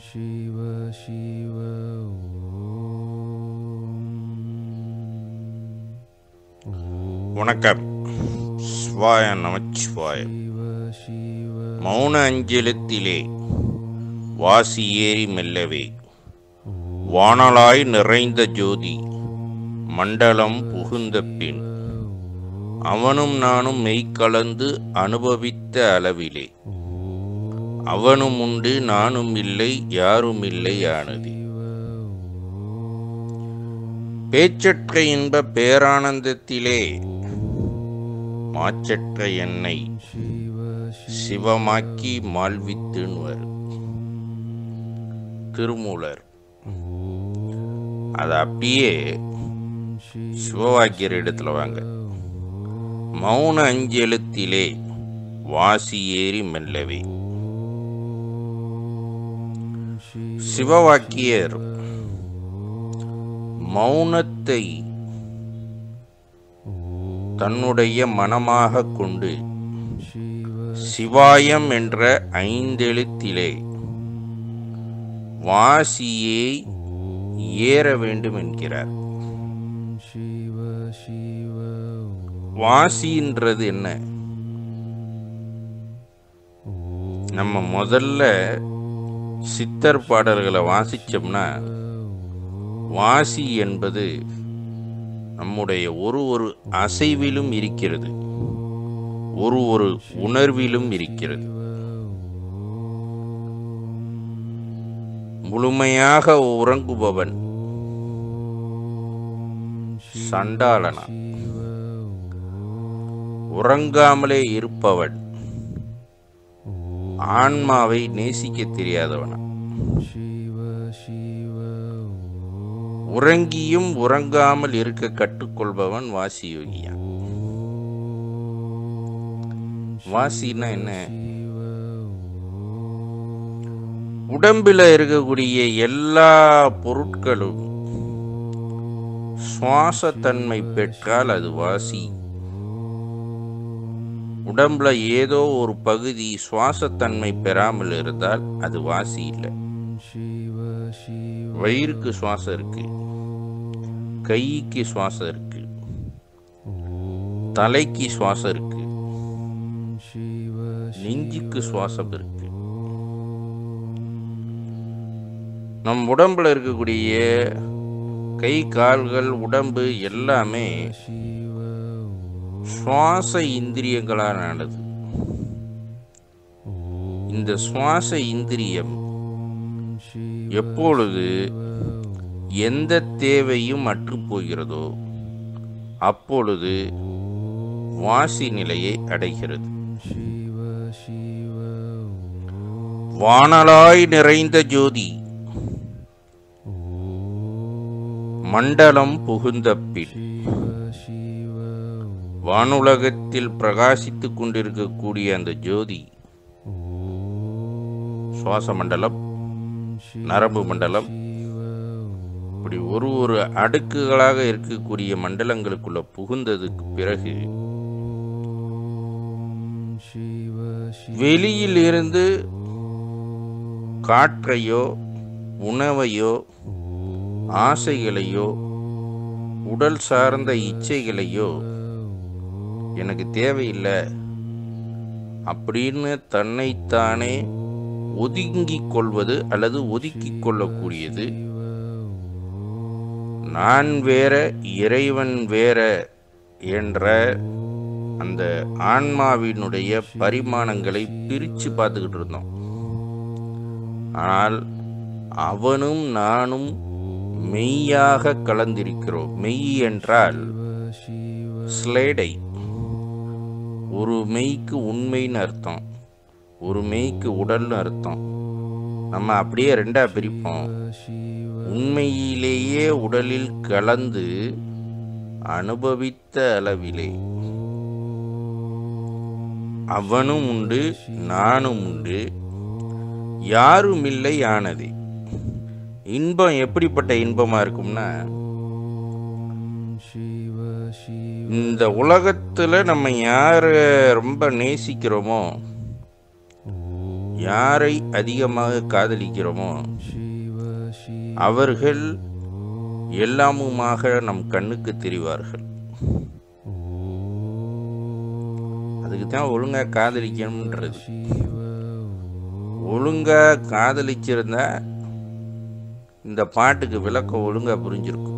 शिव शिव வணக்கம் சிவாய நமச்சிவாய शिव शिव மௌன அஞ்சலத்திலே வாசி ஏறி மெல்லவே வானலாய் நிறைந்த ஜோதி மண்டலம் புகுந்த பின் அவனும் நானும் மெய்கலந்து அனுபவித்த அளவிலே அவனும் உண்டு நானும் இல்லை யாரும் இல்லை ஆனது பேச்சற்ற இன்ப பேரானந்தத்திலே மாச்சற்ற என்னை शिव சிவமாக்கி மால்வித்துன்வர் திருமூலர் அது அப்படியே சிவவாக்கியர் இடத்துல வாங்க மௌன அஞ்செழுத்திலே வாசி ஏறி மெல்லவே சிவவாக்கியர் மௌனத்தை தன்னுடைய மனமாக கொண்டு சிவாயம் என்ற ஐந்தெழுத்திலே வாசியை ஏற வேண்டும் என்கிறார் शिव शिव வாசின்றது என்ன நம்ம முதல்ல சித்தர் பாடல்களை வாசிச்சோம்னா வாசி என்பது நம்முடைய ஒரு ஒரு அசைவிலும் இருக்கிறது ஒரு ஒரு உணர்விலும் இருக்கிறது முழுமையாக உறங்குபவன் சண்டாளனா உறங்காமலே இருப்பவன் ஆன்மாவை நேசிக்க தெரியாதவனா शिव शिव உறங்கியும் உறங்காமல் இருக்க கற்றுக்கொள்பவன் வாசி யோகியா வாசின்னா என்ன உடம்பில் இருக்கக்கூடிய எல்லா பொருட்களும் சுவாசத்தன்மை பெற்றால் அது வாசி உடம்புல ஏதோ ஒரு பகுதி சுவாசத்தன்மை பெறாமல் இருந்தால் அது வாசி இல்லை शिव शिव வயிறுக்கு சுவாசம் இருக்கு கைக்கு சுவாசம் இருக்கு தலைக்கு சுவாசம் இருக்கு शिव நெஞ்சுக்கு சுவாசம் இருக்கு நம் உடம்புல இருக்கக்கூடிய கை கால்கள் உடம்பு எல்லாமே शिव சுவாச இந்திரியங்களால் ஆனது இந்த சுவாச இந்திரியம் எப்பொழுது எந்த தேவையும் அற்றுப் போகிறதோ அப்பொழுது வாசி நிலையை அடைகிறது शिव शिव வானலாய் நிறைந்த ஜோதி மண்டலம் புகுந்த பின் शिव வானுலகத்தில் பிரகாசித்துக் கொண்டிருக்கக்கூடிய அந்த ஜோதி சுவாச மண்டலம் நரம்பு மண்டலம் இப்படி ஒரு ஒரு அடுக்குகளாக இருக்கக்கூடிய மண்டலங்களுக்குள்ள புகுந்ததுக்கு பிறகு शिव வெளியில் இருந்து காற்றையோ உணவையோ ஆசைகளையோ உடல் சார்ந்த இச்சைகளையோ எனக்கு தேவையில்லை அப்படின்னு தன்னைத்தானே ஒதுங்கிக் கொள்வது அல்லது ஒதுக்கிக் கொள்ளக்கூடியது நான் வேற இறைவன் வேற என்ற அந்த ஆன்மாவினுடைய பரிமாணங்களை பிரித்து பார்த்துக்கிட்டு இருந்தோம் ஆனால் அவனும் நானும் மெய்யாக கலந்திருக்கிறோம் மெய் என்றால் ஸ்லேடை ஒரு மெய்க்கு உண்மைன்னு அர்த்தம் ஒரு மெய்க்கு உடல்னு அர்த்தம் நம்ம அப்படியே ரெண்டா பிரிப்போம் உண்மையிலேயே உடலில் கலந்து அனுபவித்த அளவிலே அவனும் உண்டு நானும் உண்டு யாரும் இல்லை ஆனது இன்பம் எப்படிப்பட்ட இன்பமா இருக்கும்னா शिव शिव இந்த உலகத்துல நம்ம யார ரொம்ப நேசிக்கிறோமோ யாரை அதிகமாக காதலிக்கிறோமோ Shiva Shiva அவர்கள் எல்லாமுமாக நம் கண்ணுக்கு தெரிவார்கள் அதுக்கு தான் ஒழுங்கா காதலிக்கணும்ன்றது Shiva ஒழுங்கா காதலிச்சிருந்தா இந்த பாட்டுக்கு விளக்கம் ஒழுங்கா புரிஞ்சிருக்கும்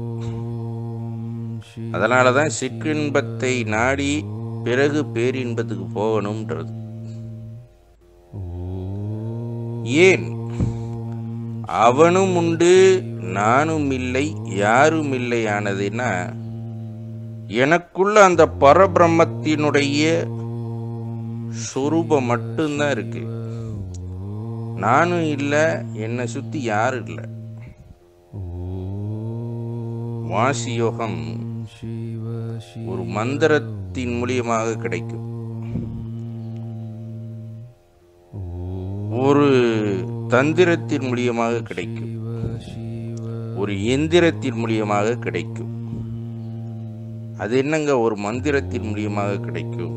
அதனால தான் சிற்றின்பத்தை நாடி பிறகு பேரின்பத்துக்கு போகணும்ன்றது ஏன் அவனும் உண்டு நானும் இல்லை யாரும் இல்லை ஆனதுன்னா எனக்குள்ள அந்த பரபிரம்மத்தினுடைய சொரூபம் மட்டும்தான் இருக்கு நானும் இல்லை என்னை சுத்தி யாரும் இல்லை வாசி யோகம் Shiva Shiva ஒரு மந்திரத்தின் மூலியமாக கிடைக்கும் ஒரு தந்திரத்தின் மூலியமாக கிடைக்கும் Shiva ஒரு எந்திரத்தின் மூலியமாக கிடைக்கும் அது என்னங்க ஒரு மந்திரத்தின் மூலியமாக கிடைக்கும்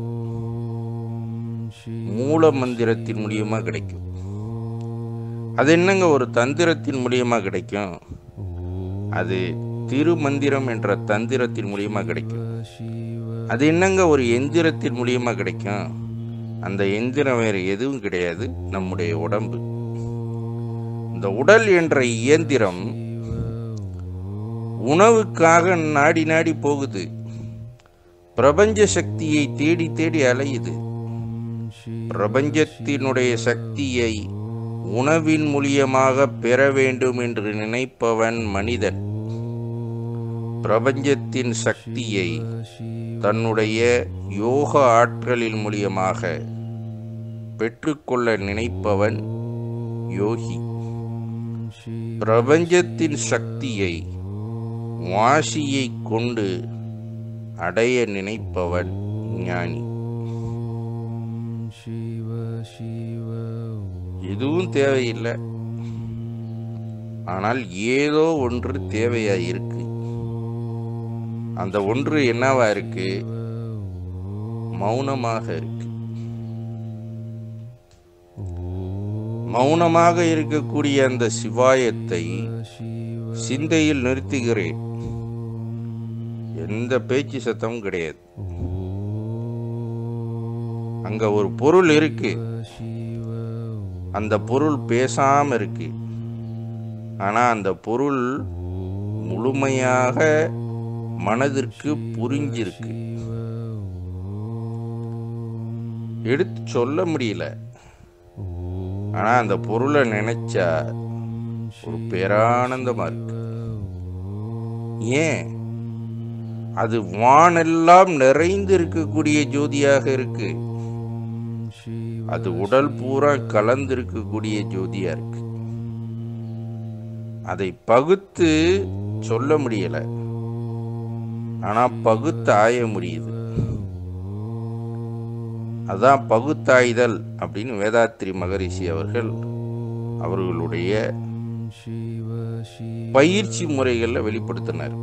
மூல மந்திரத்தின் மூலியமா கிடைக்கும் அது என்னங்க ஒரு தந்திரத்தின் மூலியமா கிடைக்கும் அது திருமந்திரம் என்ற தந்திரத்தின் மூலியமா கிடைக்கும் Shiva அது என்னங்க ஒரு எந்திரத்தின் மூலியமா கிடைக்கும் அந்த எந்திரம் வேறு எதுவும் கிடையாது நம்முடைய உடம்பு இந்த உடல் என்ற இயந்திரம் உணவுக்காக நாடி நாடி போகுது பிரபஞ்ச சக்தியை தேடி தேடி அலையுது பிரபஞ்சத்தினுடைய சக்தியை உணவின் மூலியமாக பெற வேண்டும் என்று நினைப்பவன் மனிதன் பிரபஞ்சத்தின் சக்தியை தன்னுடைய யோக ஆற்றலின் மூலியமாக பெற்றுக்கொள்ள நினைப்பவன் யோகி பிரபஞ்சத்தின் சக்தியை வாசியை கொண்டு அடைய நினைப்பவன் ஞானி Shiva Shiva எதுவும் தேவையில்லை ஆனால் ஏதோ ஒன்று தேவையா இருக்கு அந்த ஒன்று என்னவா இருக்கு மௌனமாக இருக்கு மௌனமாக இருக்கக்கூடிய அந்த சிவாயத்தை சிந்தையில் நிறுத்துகிறேன் எந்த பேச்சு சத்தமும் கிடையாது அங்க ஒரு பொருள் இருக்கு அந்த பொருள் பேசாம இருக்கு ஆனா அந்த பொருள் முழுமையாக மனதிற்கு புரிஞ்சிருக்கு எடுத்து சொல்ல முடியல ஆனா அந்த பொருளை நினைச்சா ஒரு பேரானந்தமா இருக்கு ஏன் அது வானெல்லாம் நிறைந்து இருக்கக்கூடிய ஜோதியாக இருக்கு அது உடல் பூரா கலந்து இருக்கக்கூடிய ஜோதியா இருக்கு அதை பகுத்து சொல்ல முடியல ஆனா பகுத்து ஆய முடியுது அதான் பகுத்தாய்தல் அப்படின்னு வேதாத்திரி மகரிஷி அவர்கள் அவர்களுடைய Shiva Shiva பயிற்சி முறைகள்ல வெளிப்படுத்தினார்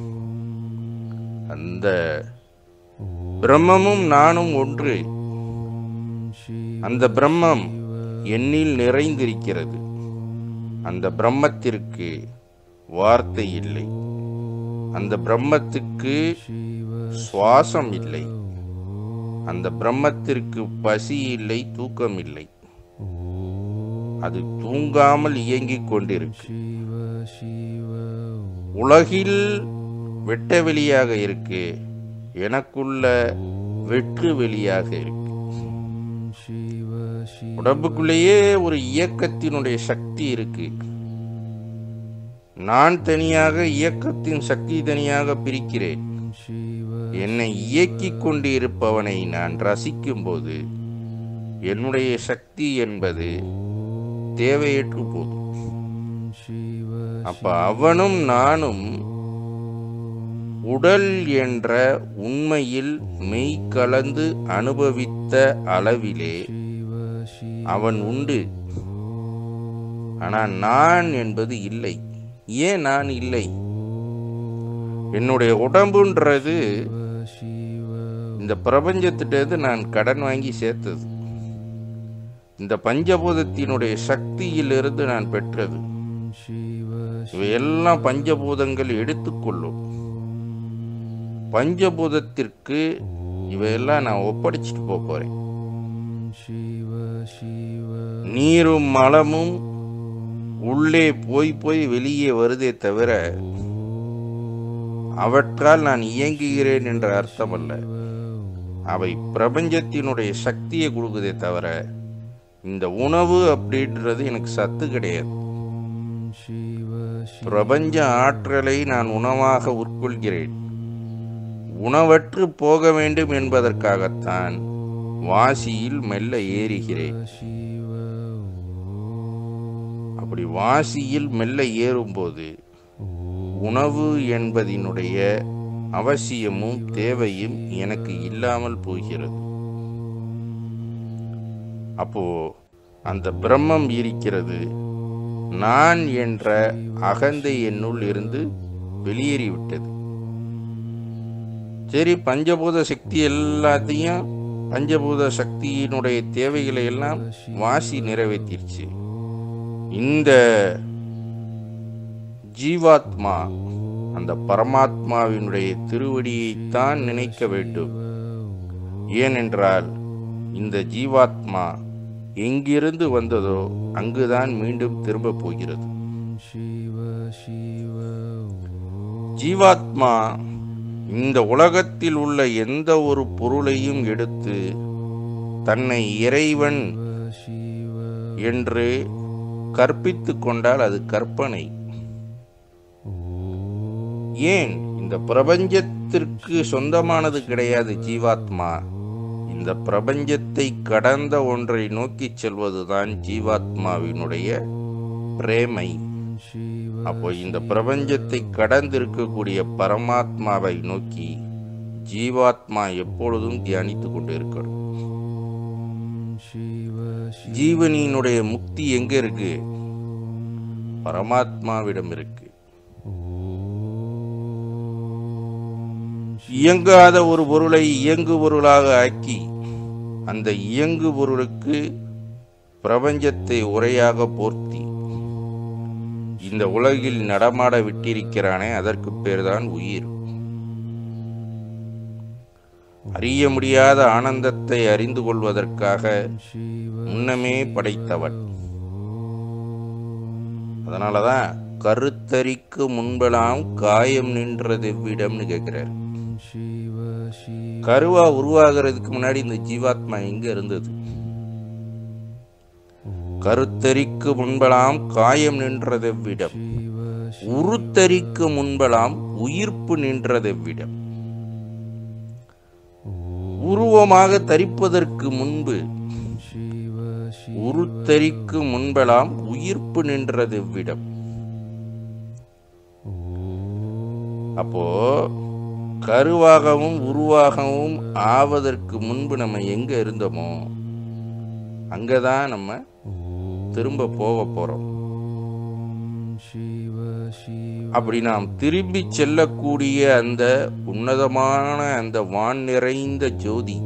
அந்த பிரம்மமும் நானும் ஒன்று அந்த பிரம்மம் என்னில் நிறைந்திருக்கிறது அந்த பிரம்மத்திற்கு வார்த்தை இல்லை அந்த பிரம்மத்துக்கு சுவாசம் இல்லை அந்த பிரம்மத்திற்கு பசி இல்லை தூக்கம் இல்லை அது தூங்காமல் இயங்கிக் கொண்டிருக்கு Shiva Shiva உலகில் வெட்ட வெளியாக இருக்கு எனக்குள்ள வெற்று வெளியாக இருக்கு Shiva Shiva உடம்புக்குள்ளேயே ஒரு இயக்கத்தினுடைய சக்தி இருக்கு நான் தனியாக இயக்கத்தின் சக்தி தனியாக பிரிக்கிறேன் Shiva என்னை இயக்கிக் கொண்டு இருப்பவனை நான் ரசிக்கும் போது என்னுடைய சக்தி என்பது தேவையற்று போதும் Shiva அப்ப அவனும் நானும் உடல் என்ற உண்மையில் மெய் கலந்து அனுபவித்த அளவிலே Shiva Shiva அவன் உண்டு ஆனா நான் என்பது இல்லை ஏன் நான் இல்லை என்னுடைய உடம்புன்றது Shiva இந்த பிரபஞ்சத்திட்டது நான் கடன் வாங்கி சேர்த்தது இந்த பஞ்சபூதத்தினுடைய சக்தியிலிருந்து நான் பெற்றது शिव இவையெல்லாம் பஞ்சபூதங்கள் எடுத்துக்கொள்ளும் பஞ்சபூதத்திற்கு இவையெல்லாம் நான் ஒப்படைச்சிட்டு போக போறேன் शिव शिव நீரும் மலமும் உள்ளே போய் போய் வெளியே வருதே தவிர அவற்றால் நான் இயங்குகிறேன் என்ற அர்த்தம் அல்ல அவை பிரபஞ்சத்தினுடைய சக்தியை கொடுக்குதே தவிர இந்த உணவு அப்படின்றது எனக்கு சத்து கிடையாது शिव பிரபஞ்ச ஆற்றலை நான் உணவாக உட்கொள்கிறேன் உணவற்று போக வேண்டும் என்பதற்காகத்தான் வாசியில் மெல்ல ஏறுகிறேன் शिव அப்படி வாசியில் மெல்ல ஏறும்போது உணவு என்பதினுடைய அவசியமும் தேவையும் எனக்கு இல்லாமல் போகிறது அப்போ அந்த பிரம்மம் இருக்கிறது நான் என்ற அகந்தை என்னுள் இருந்து வெளியேறிவிட்டது சரி பஞ்சபூத சக்தி எல்லாத்தையும் பஞ்சபூத சக்தியினுடைய தேவைகளை எல்லாம் வாசி நிறைவேற்றிருச்சு இந்த ஜீவாத்மா அந்த பரமாத்மாவினுடைய திருவடியைத்தான் நினைக்க வேண்டும் ஏனென்றால் இந்த ஜீவாத்மா எங்கிருந்து வந்ததோ அங்குதான் மீண்டும் திரும்ப போகிறது शिव शिव ஜீவாத்மா இந்த உலகத்தில் உள்ள எந்த ஒரு பொருளையும் எடுத்து தன்னை இறைவன் शिव என்று கற்பித்து கொண்டால் அது கற்பனை ஏன் இந்த பிரபஞ்சத்திற்கு சொந்தமானது கிடையாது ஜீவாத்மா இந்த பிரபஞ்சத்தை கடந்த ஒன்றை நோக்கி செல்வதுதான் ஜீவாத்மாவினுடைய பிரேமை शिव அப்போ இந்த பிரபஞ்சத்தை கடந்திருக்கக்கூடிய பரமாத்மாவை நோக்கி ஜீவாத்மா எப்பொழுதும் தியானித்து கொண்டிருக்கணும் शिव ஜீவனியினுடைய முக்தி எங்க இருக்கு பரமாத்மாவிடம் இருக்கு இயங்காத ஒரு பொருளை இயங்கு பொருளாக ஆக்கி அந்த இயங்கு பொருளுக்கு பிரபஞ்சத்தை உரையாக போர்த்தி இந்த உலகில் நடமாட விட்டிருக்கிறானே அதற்கு பேர்தான் உயிர் அறிய முடியாத ஆனந்தத்தை அறிந்து கொள்வதற்காக शिव முன்னமே படைத்தவன் அதனாலதான் கருத்தரிக்கு முன்பெல்லாம் காயம் நின்றது எவ்விடம்னு கேட்கிறார் शिव शिव கருவா உருவாகிறதுக்கு முன்னாடி இந்த ஜீவாத்மா எங்க இருந்தது கருத்தரிக்கு முன்பெல்லாம் காயம் நின்றதெவ்விடம் शिव உருத்தரிக்கு முன்பெல்லாம் உயிர்ப்பு நின்றதெவ்விடம் உருவமாக தரிப்பதற்கு முன்பு शिव शिव உருத்தரிக்கு முன்பெல்லாம் உயிர்ப்பு நின்றதெவ்விடம் அப்போ கருவாகவும் உருவாகவும் ஆவதற்கு முன்பு நம்ம எங்க இருந்தோமோ அங்கதான் நம்ம திரும்ப போக போறோம் शिव शिव அப்படி நாம் திரும்பி செல்லக்கூடிய அந்த உன்னதமான அந்த வான் நிறைந்த ஜோதி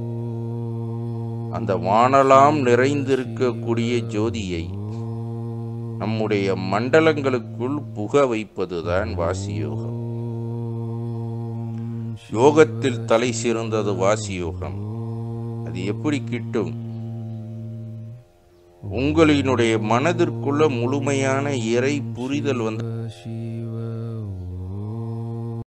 அந்த வானலாம் நிறைந்திருக்கக்கூடிய ஜோதியை நம்முடைய மண்டலங்களுக்குள் புக வைப்பதுதான் வாசி யோகம் யோகத்தில் தலை சிறந்தது வாசி யோகம் அது எப்படி கிட்டும் உங்களினுடைய மனதிற்குள்ள முழுமையான இறை புரிதல் வந்து शिव